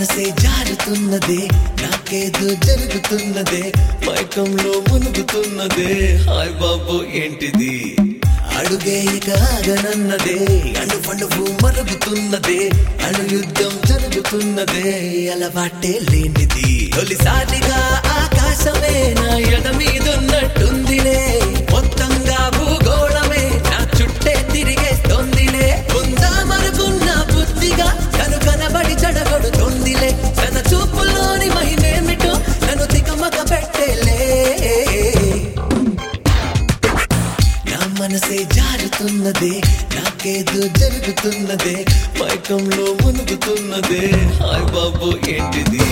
మనసే జారుతున్నదే నాకేదో జరుగుతున్నదే మైకంలో మునుగుతున్నదే హాయ్ బాబు ఏంటిది అడుగే ఇక ఆగనన్నదే అణువణువు మరుగుతున్నదే అణు యుద్ధం జరుగుతున్నదే అలవాటే లేనిది తొలిసారిగా ఆకాశమే నా ఎడ మీదున్నట్టుందిలే మొత్తంగా భూగోళమే నా చుట్టే తిరిగేస్తోందిలే ఉందామనుకున్న బుద్ధిగా తను కనబడి చెడగొడుతోందిలే తన చూపులోని మహిమేమిటో నన్ను తికమక పెట్టేలే నా మనసే జారుతున్నదే నాకేదో జరుగుతున్నదే మైకంలో మునుగుతున్నదే హాయ్ బాబు ఏంటిది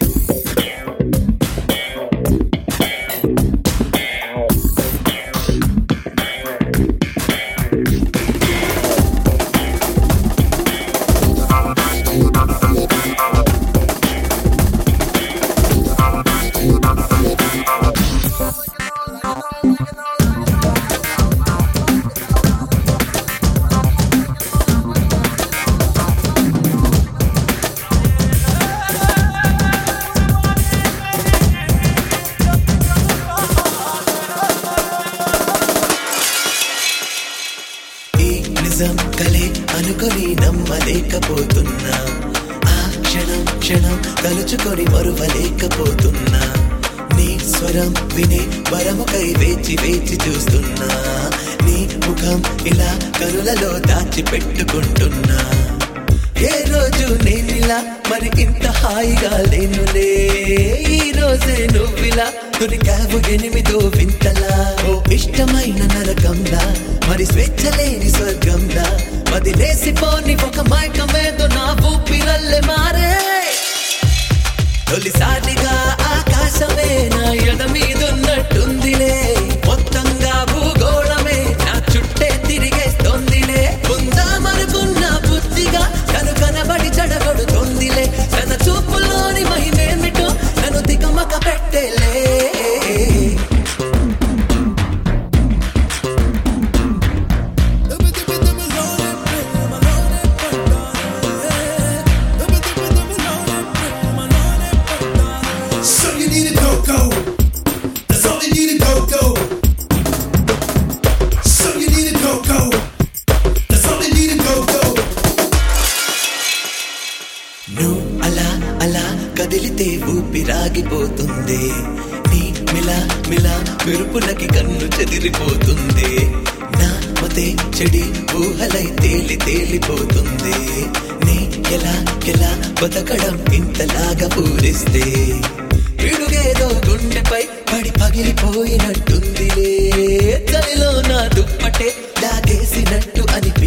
ఈ నిజం కలే అనుకొని నమ్మలేకపోతున్నా ఆ క్షణం క్షణం తలుచుకొని మరువలేకపోతున్నా నీ స్వరం వినే వరముకై వేచి వేచి చూస్తున్నా నీ ముఖం ఇలా కనులలో దాచి పెట్టుకుంటున్నా ఏ రోజు నేనిలా మరి ఇంత హాయిగా లేనులే ఈ రోజే నువ్విలా దొరికావు ఎనిమిదో వింతలా ఓ ఇష్టమైన నరకంలా మరి స్వేచ్ఛ లేని స్వర్గంలా వదిలేసిపోని ఒక మైకమేదో నా ఊపిరల్లే మారే తొలిసారిగా ఆకాశమే నా ఎడ మీదున్నట్టుందిలే మొత్తంగా భూగోళమే నా చుట్టే తిరిగేస్తోందిలే ఉందామనుకున్న బుద్ధిగా తను కనబడి చెడగొడుతోందిలే తన చూపులోని మహిమేమిటో నన్ను దిగమక పెట్టేలే So you need a go-go. That's all you need a go-go. So you need a go-go. That's all you need a go-go. నువ్వు అలా అలా కదిలితే ఊపిరాగిపోతుంది నీ మిలా మిలా మెరుపులకి కన్ను చెదిరిపోతుంది నా మతే చెడి ఊహలై తేలి తేలిపోతుంది నీ ఎలా ఎలా బతకడం ఇంతలాగా పూరిస్తే పిడుగేదో గుండెపై పడి పగిలిపోయినట్టుందిలే చలిలో నా దుప్పటే లాగేసినట్టు అని